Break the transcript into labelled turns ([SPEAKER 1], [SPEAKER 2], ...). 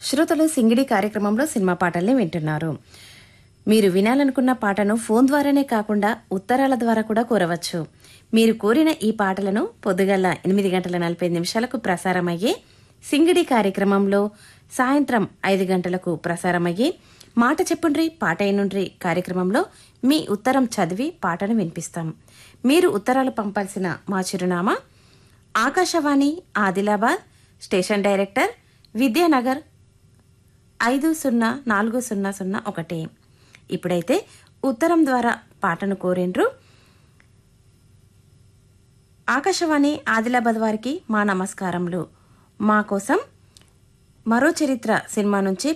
[SPEAKER 1] శ్రోతలు సింగిడి కార్యక్రమంలో సినిమా పాటల్ని వింటున్నారు మీరు వినాలనుకున్న పాటను ఫోన్ ద్వారానే కాకుండా ఉత్తరాల ద్వారా కూడా కోరవచ్చు మీరు కోరిన ఈ పాటలను పొద్దుగల ఎనిమిది గంటల నలభై నిమిషాలకు ప్రసారమయ్యే సింగిడి కార్యక్రమంలో సాయంత్రం ఐదు గంటలకు ప్రసారమయ్యే మాట చెప్పుండ్రి పాట అయినుండ్రి కార్యక్రమంలో మీ ఉత్తరం చదివి పాటను వినిపిస్తాం మీరు ఉత్తరాలు పంపాల్సిన మా చిరునామా ఆకాశవాణి ఆదిలాబాద్ స్టేషన్ డైరెక్టర్ విద్యానగర్ ఐదు సున్నా నాలుగు సున్నా సున్నా ఒకటి ఇప్పుడైతే ఉత్తరం ద్వారా పాటను కోరిండ్రు ఆకాశవాణి ఆదిలాబాద్ వారికి మా నమస్కారములు మా కోసం మరో చరిత్ర సినిమా నుంచి